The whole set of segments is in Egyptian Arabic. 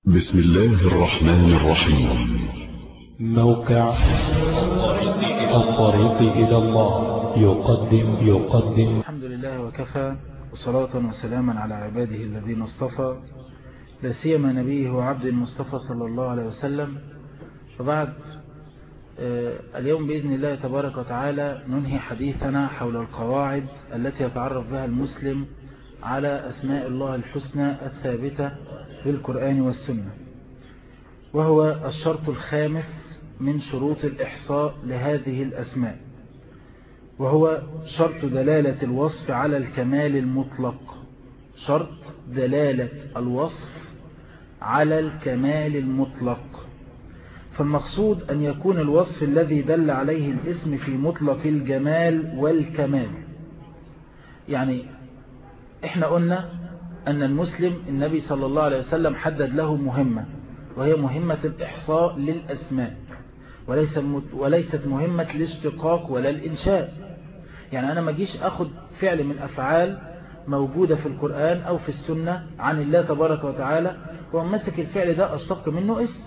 بسم الله الرحمن الرحيم موقع الطريق إلى الله يقدم يقدم الحمد لله وكفى وصلاة وسلاما على عباده الذين اصطفى لا سيما نبيه وعبد المصطفى صلى الله عليه وسلم وبعد آه، اليوم بإذن الله تبارك وتعالى ننهي حديثنا حول القواعد التي يتعرف بها المسلم على أسماء الله الحسنى الثابتة بالقرآن والسنة وهو الشرط الخامس من شروط الإحصاء لهذه الأسماء وهو شرط دلالة الوصف على الكمال المطلق شرط دلالة الوصف على الكمال المطلق فالمقصود أن يكون الوصف الذي دل عليه الاسم في مطلق الجمال والكمال يعني احنا قلنا أن المسلم النبي صلى الله عليه وسلم حدد له مهمة وهي مهمة الإحصاء للأسماء وليس وليست مهمة الاشتقاق ولا الإنشاء يعني أنا ما جيش أخذ فعل من أفعال موجودة في القرآن أو في السنة عن الله تبارك وتعالى ومسك الفعل ده أشتق منه اسم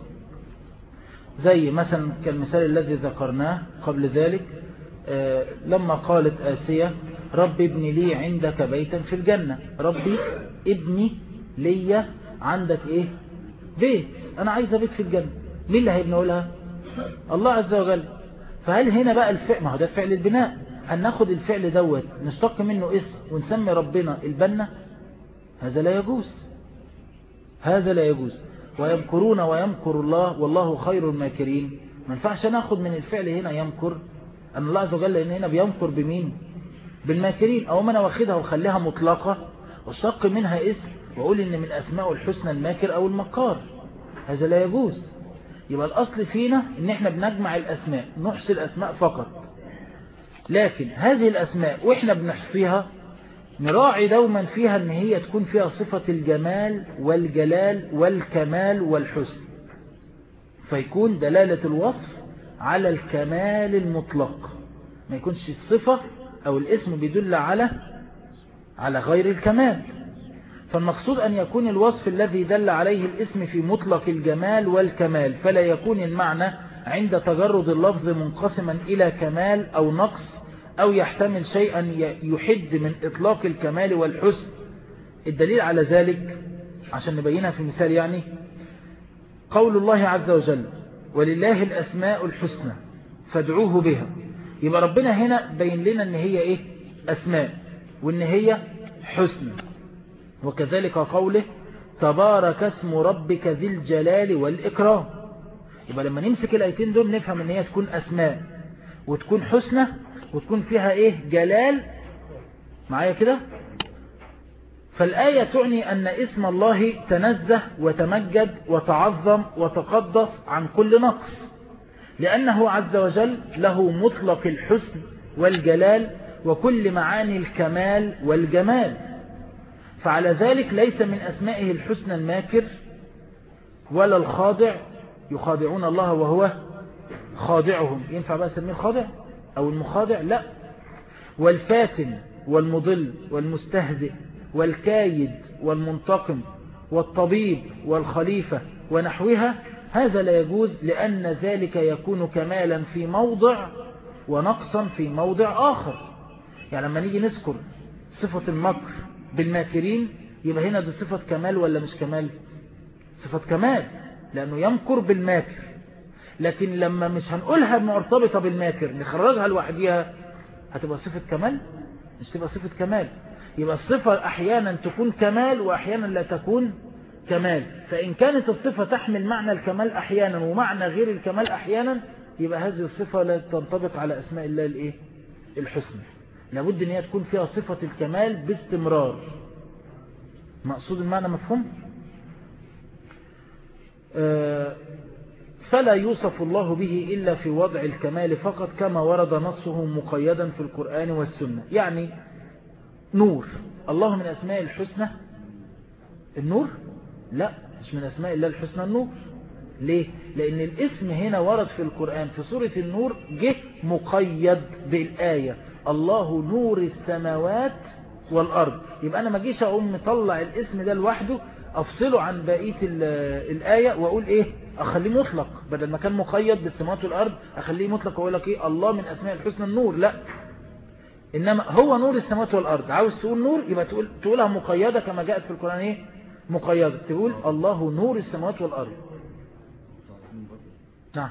زي مثلا كالمثال الذي ذكرناه قبل ذلك آه لما قالت آسية رب ابن لي عندك بيتا في الجنة ربي ابني لي عندك ايه بيت انا عايزة بيت في الجنة مين اللي هيبنوا لها الله عز وجل فهل هنا بقى الفعل ما هو ده فعل البناء هل ناخد الفعل دوت نشتق منه اسم ونسمي ربنا البنا هذا لا يجوز هذا لا يجوز ويمكرون ويمكر الله والله خير الماكرين ما ينفعش ناخد من الفعل هنا يمكر أن الله عز وجل هنا بيمكر بمين بالماكرين أو ما أنا واخدها وخليها مطلقة واشتق منها اسم وأقول إن من أسماء الحسنى الماكر أو المكار هذا لا يجوز يبقى الأصل فينا إن إحنا بنجمع الأسماء نحصي الأسماء فقط لكن هذه الأسماء وإحنا بنحصيها نراعي دوما فيها ان هي تكون فيها صفة الجمال والجلال والكمال والحسن فيكون دلالة الوصف على الكمال المطلق ما يكونش الصفة او الاسم بيدل على على غير الكمال فالمقصود أن يكون الوصف الذي دل عليه الاسم في مطلق الجمال والكمال فلا يكون المعنى عند تجرد اللفظ منقسما إلى كمال أو نقص أو يحتمل شيئا يحد من إطلاق الكمال والحسن الدليل على ذلك عشان نبينها في مثال يعني قول الله عز وجل ولله الأسماء الحسنى فادعوه بها يبقى ربنا هنا بين لنا ان هي ايه أسماء وان هي حسنى وكذلك قوله تبارك اسم ربك ذي الجلال والإكرام يبقى لما نمسك الآيتين دول نفهم ان هي تكون أسماء وتكون حسنى وتكون فيها ايه جلال معايا كده فالآية تعني أن اسم الله تنزه وتمجد وتعظم وتقدس عن كل نقص لأنه عز وجل له مطلق الحسن والجلال وكل معاني الكمال والجمال فعلى ذلك ليس من أسمائه الحسنى الماكر ولا الخاضع يخادعون الله وهو خاضعهم ينفع بقى سميه الخاضع أو المخادع لا والفاتن والمضل والمستهزئ والكايد والمنتقم والطبيب والخليفة ونحوها هذا لا يجوز لأن ذلك يكون كمالا في موضع ونقصا في موضع آخر يعني لما نيجي نذكر صفة المكر بالماكرين يبقى هنا دي صفة كمال ولا مش كمال صفة كمال لأنه يمكر بالماكر لكن لما مش هنقولها مرتبطة بالماكر نخرجها لوحدها هتبقى صفة كمال مش تبقى صفة كمال يبقى الصفة أحيانا تكون كمال وأحيانا لا تكون كمال فإن كانت الصفة تحمل معنى الكمال أحيانا ومعنى غير الكمال أحيانا يبقى هذه الصفة لا تنطبق على أسماء الله الإيه؟ الحسنى لابد أن هي تكون فيها صفة الكمال باستمرار مقصود المعنى مفهوم آه فلا يوصف الله به إلا في وضع الكمال فقط كما ورد نصه مقيدا في القرآن والسنة يعني نور الله من أسماء الحسنى النور لا مش من أسماء الله الحسنى النور ليه؟ لأن الاسم هنا ورد في القرآن في سورة النور جه مقيد بالآية الله نور السماوات والأرض يبقى أنا ما جيش أقوم مطلع الاسم ده لوحده افصله عن بقية الآية واقول ايه اخليه مطلق بدل ما كان مقيد بالسماوات والارض اخليه مطلق واقول لك ايه الله من اسماء الحسنى النور لا انما هو نور السماوات والارض عاوز تقول نور يبقى تقول تقولها مقيدة كما جاءت في القرآن ايه مقيدة تقول الله نور السماوات والارض نعم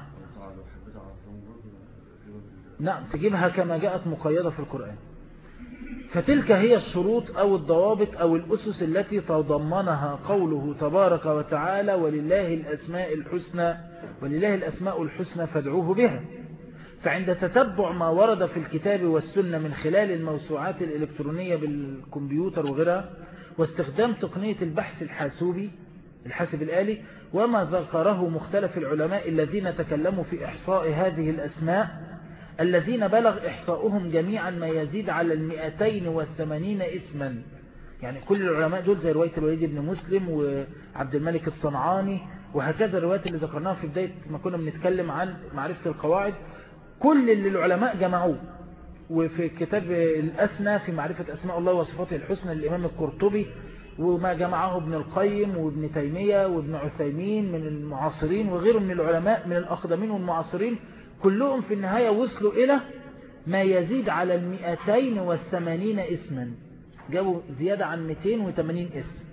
نعم تجيبها كما جاءت مقيدة في القرآن فتلك هي الشروط أو الضوابط أو الأسس التي تضمنها قوله تبارك وتعالى ولله الأسماء الحسنى ولله الأسماء الحسنى فادعوه بها فعند تتبع ما ورد في الكتاب والسنة من خلال الموسوعات الإلكترونية بالكمبيوتر وغيرها واستخدام تقنية البحث الحاسوبي الحاسب الآلي وما ذكره مختلف العلماء الذين تكلموا في إحصاء هذه الأسماء الذين بلغ إحصاؤهم جميعا ما يزيد على المئتين والثمانين اسما يعني كل العلماء دول زي رواية الوليد بن مسلم وعبد الملك الصنعاني وهكذا الروايات اللي ذكرناها في بداية ما كنا بنتكلم عن معرفة القواعد كل اللي العلماء جمعوه وفي كتاب الأسنى في معرفة أسماء الله وصفاته الحسنى للإمام القرطبي وما جمعه ابن القيم وابن تيمية وابن عثيمين من المعاصرين وغيره من العلماء من الأقدمين والمعاصرين كلهم في النهاية وصلوا إلى ما يزيد على المئتين والثمانين اسما جابوا زيادة عن 280 اسم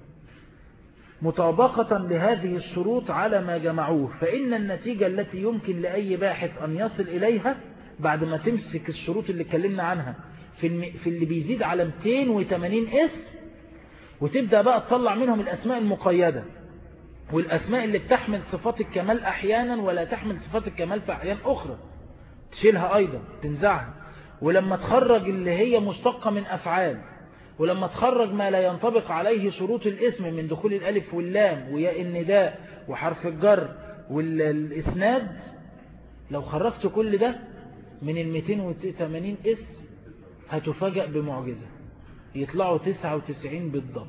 مطابقة لهذه الشروط على ما جمعوه فإن النتيجة التي يمكن لأي باحث أن يصل إليها بعد ما تمسك الشروط اللي اتكلمنا عنها في, الم... في اللي بيزيد على 280 اسم وتبدأ بقى تطلع منهم الأسماء المقيدة والأسماء اللي بتحمل صفات الكمال أحيانا ولا تحمل صفات الكمال في أحيان أخرى تشيلها أيضا تنزعها ولما تخرج اللي هي مشتقة من أفعال ولما تخرج ما لا ينطبق عليه شروط الاسم من دخول الألف واللام وياء النداء وحرف الجر والإسناد لو خرجت كل ده من ال 280 اسم هتفاجأ بمعجزة يطلعوا 99 بالضبط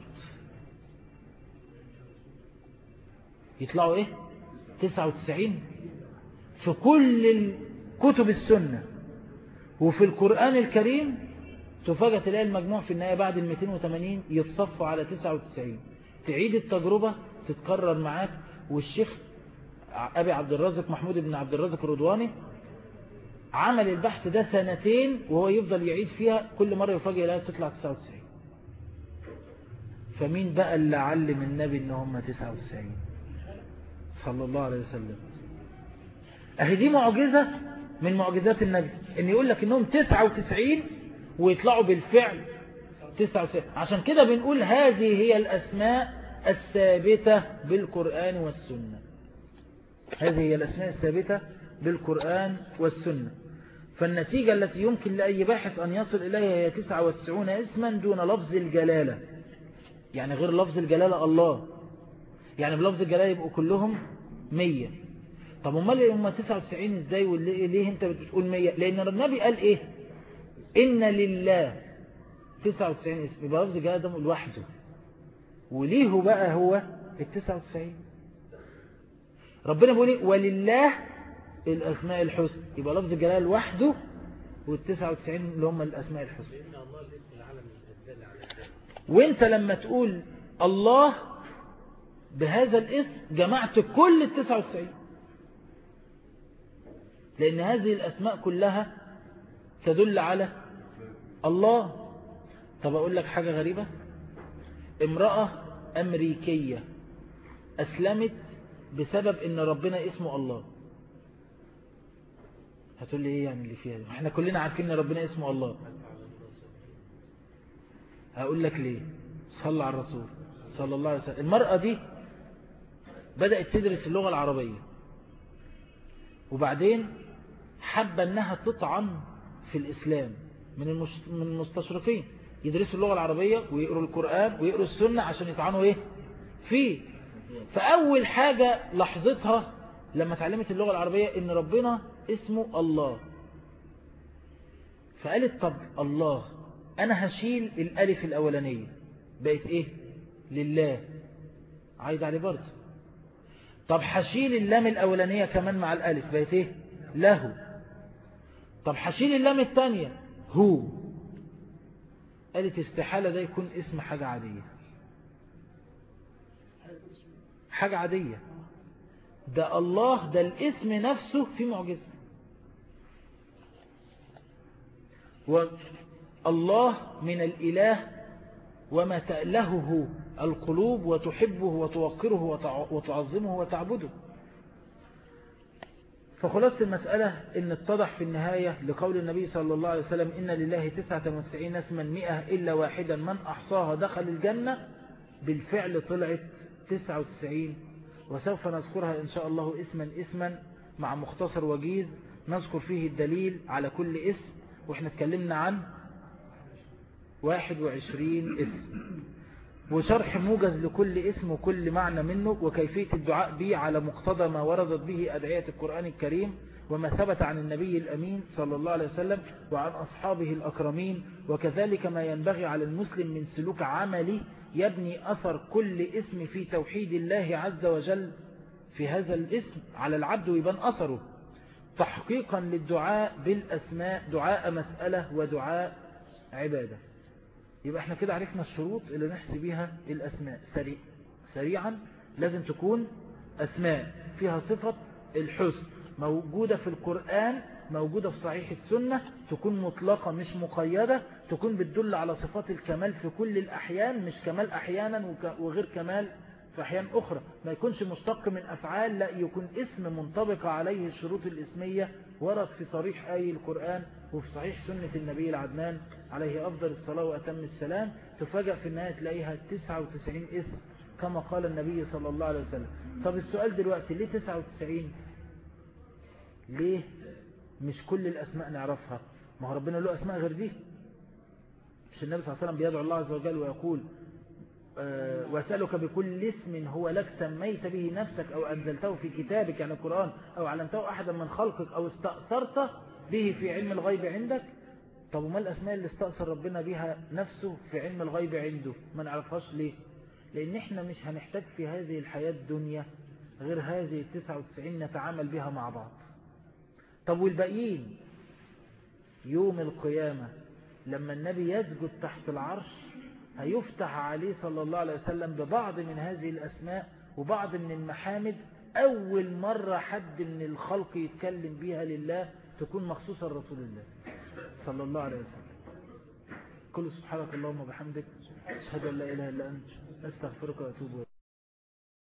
يطلعوا ايه 99 في كل كتب السنة وفي القرآن الكريم تفاجأ تلاقي المجموع في النهاية بعد ال 280 يتصفوا على 99 تعيد التجربة تتكرر معاك والشيخ أبي عبد الرازق محمود بن عبد الرازق الرضواني عمل البحث ده سنتين وهو يفضل يعيد فيها كل مرة يفاجئ يلاقي تطلع 99 فمين بقى اللي علم النبي ان هم 99 صلى الله عليه وسلم اهي دي معجزة من معجزات النبي ان يقول لك انهم 99 ويطلعوا بالفعل 99 عشان كده بنقول هذه هي الاسماء الثابتة بالقرآن والسنة هذه هي الاسماء الثابتة بالقرآن والسنة فالنتيجة التي يمكن لأي باحث أن يصل إليها هي 99 اسما دون لفظ الجلالة يعني غير لفظ الجلالة الله يعني بلفظ الجلالة يبقوا كلهم 100 طب امال هم 99 ازاي وليه انت بتقول 100 لان النبي قال ايه ان لله 99 اسم يبقى لفظ الجلالة ده لوحده وليه بقى هو ال 99 ربنا بيقول ايه ولله الاسماء الحسنى يبقى لفظ الجلالة لوحده وال 99 اللي هم الاسماء الحسنى وانت لما تقول الله بهذا الاسم جمعت كل ال 99 لأن هذه الأسماء كلها تدل على الله طب أقول لك حاجة غريبة امرأة أمريكية أسلمت بسبب إن ربنا اسمه الله هتقول لي إيه يعني اللي فيها دي احنا كلنا عارفين إن ربنا اسمه الله هقول لك ليه صلى على الرسول صلى الله عليه وسلم المرأة دي بدأت تدرس اللغة العربية وبعدين حابة انها تطعن في الاسلام من من المستشرقين يدرسوا اللغة العربية ويقروا القرآن ويقروا السنة عشان يطعنوا ايه فيه فاول حاجة لحظتها لما تعلمت اللغة العربية ان ربنا اسمه الله فقالت طب الله انا هشيل الالف الاولانية بقت ايه لله عايد عليه برضه طب هشيل اللام الأولانية كمان مع الألف بقت إيه له طب هشيل اللام الثانية هو قالت استحالة ده يكون اسم حاجة عادية حاجة عادية ده الله ده الاسم نفسه في معجزة والله من الإله وما تألهه القلوب وتحبه وتوقره وتعظمه وتعبده فخلاص المسألة إن اتضح في النهاية لقول النبي صلى الله عليه وسلم إن لله تسعة وتسعين اسما مئة إلا واحدا من أحصاها دخل الجنة بالفعل طلعت تسعة وتسعين وسوف نذكرها إن شاء الله اسما اسما مع مختصر وجيز نذكر فيه الدليل على كل اسم وإحنا اتكلمنا عن واحد وعشرين اسم وشرح موجز لكل اسم وكل معنى منه وكيفية الدعاء به على مقتضى ما وردت به أدعية القرآن الكريم وما ثبت عن النبي الأمين صلى الله عليه وسلم وعن أصحابه الأكرمين وكذلك ما ينبغي على المسلم من سلوك عملي يبني أثر كل اسم في توحيد الله عز وجل في هذا الاسم على العبد ويبان أثره تحقيقا للدعاء بالأسماء دعاء مسألة ودعاء عبادة يبقى احنا كده عرفنا الشروط اللي نحسي بيها الأسماء سريع سريعا لازم تكون أسماء فيها صفة الحسن موجودة في القرآن موجودة في صحيح السنة تكون مطلقة مش مقيدة تكون بتدل على صفات الكمال في كل الأحيان مش كمال أحيانا وغير كمال في أحيان أخرى ما يكونش مشتق من أفعال لا يكون اسم منطبق عليه الشروط الاسمية ورد في صريح آي القرآن وفي صحيح سنة النبي العدنان عليه أفضل الصلاة وأتم السلام تفاجأ في النهاية تلاقيها 99 اسم كما قال النبي صلى الله عليه وسلم طب السؤال دلوقتي ليه 99 ليه مش كل الأسماء نعرفها ما هو ربنا له أسماء غير دي مش النبي صلى الله عليه وسلم بيدعو الله عز وجل ويقول أه واسألك بكل اسم هو لك سميت به نفسك أو أنزلته في كتابك يعني القرآن أو علمته أحدا من خلقك أو استأثرت به في علم الغيب عندك طب وما الأسماء اللي استأثر ربنا بها نفسه في علم الغيب عنده ما نعرفهاش ليه لأن احنا مش هنحتاج في هذه الحياة الدنيا غير هذه التسعة وتسعين نتعامل بها مع بعض طب والباقيين يوم القيامة لما النبي يسجد تحت العرش هيفتح عليه صلى الله عليه وسلم ببعض من هذه الأسماء وبعض من المحامد أول مرة حد من الخلق يتكلم بها لله تكون مخصوصة رسول الله صلى الله عليه وسلم كل سبحانك اللهم وبحمدك أشهد أن لا إله إلا أنت أستغفرك وأتوب إليك